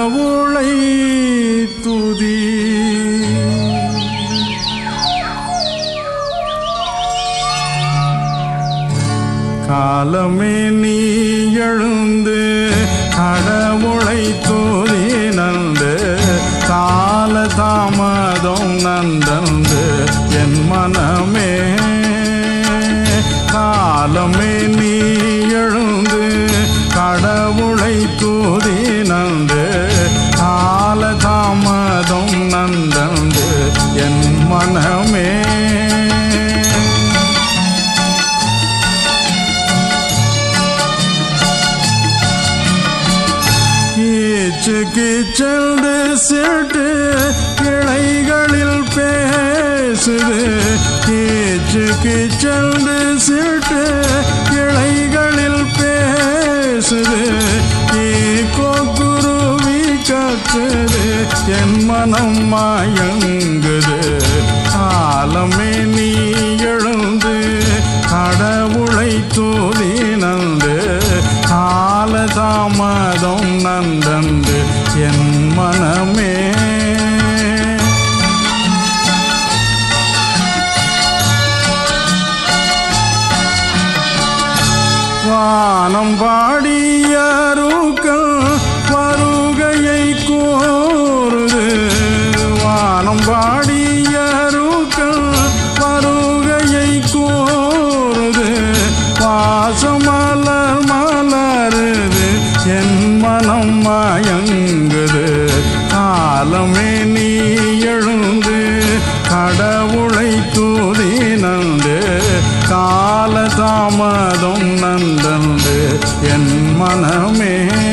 கடவுளை துதி காலமே நீ எழுந்து கடவுளை தூதி நந்து கால தாமதம் நந்தந்து என் மனமே காலமே நீ எழுந்து கடவுளை தூதி நந்து கால தாமதம் நந்தந்து என் மனமே கீச்சு கீச்சென்று சிட்டு கிளைகளில் பேசுது கீச்சு கீச்சென்று சிட்டு கிளைகளில் பேசுது ஈக்கோ குருவி கத்துது என் மனம் மாயங்குது காலமே நீ எழுந்து கடவுளை தூதி நந்து கால தாமதம் நந்தந்து என் மனமே வானம் பாடிய ரூக்கள் வருகையை கோருது வானம் பாடிய ரூக்கள் வருகையை கோருது வாசமலர் மலருது என் மனம் மயங்குது காலமே நீ எழுந்து கடவுளை தூதி நந்து கால தாமதம் நந்தந்து என் மனமே